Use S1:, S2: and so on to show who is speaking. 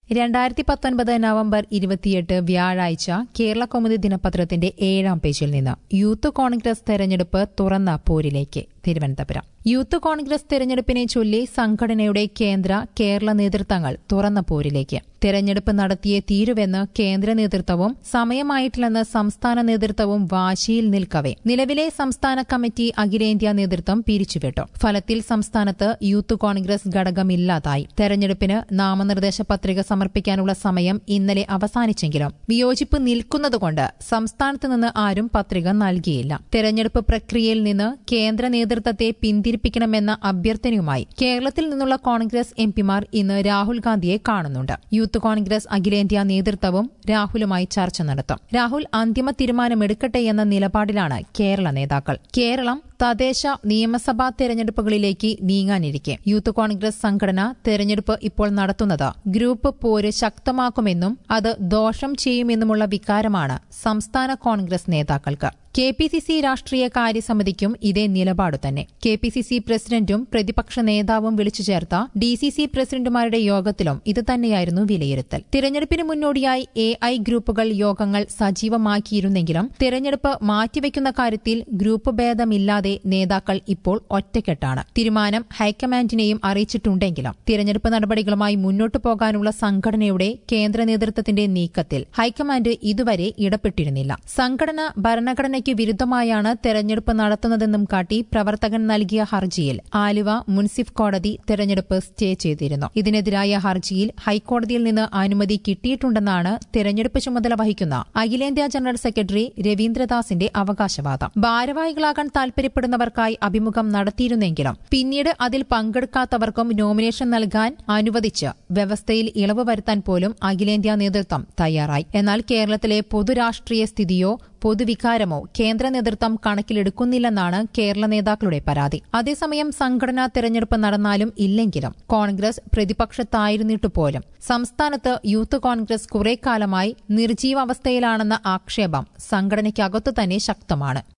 S1: രണ്ടായിരത്തി പത്തൊൻപത് നവംബർ ഇരുപത്തിയെട്ട് വ്യാഴാഴ്ച കേരള കൗമുദി ദിനപത്രത്തിന്റെ ഏഴാം പേജിൽ നിന്ന് യൂത്ത് കോൺഗ്രസ് തെരഞ്ഞെടുപ്പ് തുറന്ന പോരിലേക്ക് തിരുവനന്തപുരം യൂത്ത് കോൺഗ്രസ് തെരഞ്ഞെടുപ്പിനെ ചൊല്ലി സംഘടനയുടെ കേന്ദ്ര കേരള നേതൃത്വങ്ങൾ തുറന്ന പോരിലേക്ക് തെരഞ്ഞെടുപ്പ് നടത്തിയേ തീരുവെന്ന് കേന്ദ്ര നേതൃത്വവും സമയമായിട്ടില്ലെന്ന് സംസ്ഥാന നേതൃത്വവും വാശിയിൽ നിൽക്കവെ നിലവിലെ സംസ്ഥാന കമ്മിറ്റി അഖിലേന്ത്യാ നേതൃത്വം പിരിച്ചുവിട്ടു ഫലത്തിൽ സംസ്ഥാനത്ത് യൂത്ത് കോൺഗ്രസ് ഘടകമില്ലാതായി തെരഞ്ഞെടുപ്പിന് നാമനിർദ്ദേശ പത്രിക സമർപ്പിക്കാനുള്ള സമയം ഇന്നലെ അവസാനിച്ചെങ്കിലും വിയോജിപ്പ് നിൽക്കുന്നതുകൊണ്ട് സംസ്ഥാനത്ത് നിന്ന് ആരും പത്രിക നൽകിയില്ല തെരഞ്ഞെടുപ്പ് പ്രക്രിയയിൽ നിന്ന് കേന്ദ്ര നേതൃത്വത്തെ പിന്തിരിപ്പിക്കണമെന്ന അഭ്യർത്ഥനയുമായി കേരളത്തിൽ നിന്നുള്ള കോൺഗ്രസ് എംപിമാർ ഇന്ന് രാഹുൽ ഗാന്ധിയെ കാണുന്നുണ്ട് യൂത്ത് കോൺഗ്രസ് അഖിലേന്ത്യാ നേതൃത്വവും രാഹുലുമായി ചർച്ച നടത്തും രാഹുൽ അന്തിമ തീരുമാനമെടുക്കട്ടെ എന്ന നിലപാടിലാണ് കേരള നേതാക്കൾ കേരളം തദ്ദേശ നിയമസഭാ തെരഞ്ഞെടുപ്പുകളിലേക്ക് നീങ്ങാനിരിക്കെ യൂത്ത് കോൺഗ്രസ് സംഘടന തെരഞ്ഞെടുപ്പ് ഇപ്പോൾ നടത്തുന്നത് ഗ്രൂപ്പ് പോര് ശക്തമാക്കുമെന്നും അത് ദോഷം ചെയ്യുമെന്നുമുള്ള വികാരമാണ് സംസ്ഥാന കോൺഗ്രസ് നേതാക്കൾക്ക് കെ പി സി സി രാഷ്ട്രീയ കാര്യസമിതിക്കും ഇതേ നിലപാടു തന്നെ കെ പി സി സി പ്രസിഡന്റും പ്രതിപക്ഷ നേതാവും വിളിച്ചു ചേർത്ത ഡി സി സി പ്രസിഡന്റുമാരുടെ യോഗത്തിലും ഇത് തന്നെയായിരുന്നു വിലയിരുത്തൽ തിരഞ്ഞെടുപ്പിന് മുന്നോടിയായി എ ഐ ഗ്രൂപ്പുകൾ യോഗങ്ങൾ സജീവമാക്കിയിരുന്നെങ്കിലും തിരഞ്ഞെടുപ്പ് മാറ്റിവെക്കുന്ന കാര്യത്തിൽ ഗ്രൂപ്പ് ഭേദമില്ലാതെ നേതാക്കൾ ഇപ്പോൾ ഒറ്റക്കെട്ടാണ് തീരുമാനം ഹൈക്കമാൻഡിനെയും അറിയിച്ചിട്ടുണ്ടെങ്കിലും തിരഞ്ഞെടുപ്പ് നടപടികളുമായി മുന്നോട്ടു പോകാനുള്ള സംഘടനയുടെ കേന്ദ്ര നേതൃത്വത്തിന്റെ നീക്കത്തിൽ ഹൈക്കമാൻഡ് ഇതുവരെ ഇടപെട്ടിരുന്നില്ല സംഘടന ഭരണഘടനയ്ക്ക് വിരുദ്ധമായാണ് തെരഞ്ഞെടുപ്പ് നടത്തുന്നതെന്നും കാട്ടി പ്രവർത്തകൻ നൽകിയ ഹർജിയിൽ ആലുവ മുൻസിഫ് കോടതി തെരഞ്ഞെടുപ്പ് സ്റ്റേ ചെയ്തിരുന്നു ഇതിനെതിരായ ഹർജിയിൽ ഹൈക്കോടതിയിൽ നിന്ന് അനുമതി കിട്ടിയിട്ടുണ്ടെന്നാണ് തെരഞ്ഞെടുപ്പ് ചുമതല വഹിക്കുന്ന അഖിലേന്ത്യാ ജനറൽ സെക്രട്ടറി രവീന്ദ്രദാസിന്റെ അവകാശവാദം ഭാരവാഹികളാകാൻ താൽപര്യപ്പെടുന്നവർക്കായി അഭിമുഖം നടത്തിയിരുന്നെങ്കിലും പിന്നീട് അതിൽ പങ്കെടുക്കാത്തവർക്കും നോമിനേഷൻ നൽകാൻ അനുവദിച്ച് വ്യവസ്ഥയിൽ ഇളവ് വരുത്താൻ പോലും അഖിലേന്ത്യാ നേതൃത്വം തയ്യാറായി എന്നാൽ കേരളത്തിലെ പൊതുരാഷ്ട്രീയ സ്ഥിതിയോ പൊതുവികാരമോ കേന്ദ്ര നേതൃത്വം കണക്കിലെടുക്കുന്നില്ലെന്നാണ് കേരള നേതാക്കളുടെ പരാതി അതേസമയം സംഘടനാ തെരഞ്ഞെടുപ്പ് നടന്നാലും ഇല്ലെങ്കിലും കോൺഗ്രസ് പ്രതിപക്ഷത്തായിരുന്നിട്ടു പോലും സംസ്ഥാനത്ത് യൂത്ത് കോൺഗ്രസ് കുറേക്കാലമായി നിർജീവാവസ്ഥയിലാണെന്ന ആക്ഷേപം സംഘടനയ്ക്കകത്തു തന്നെ ശക്തമാണ്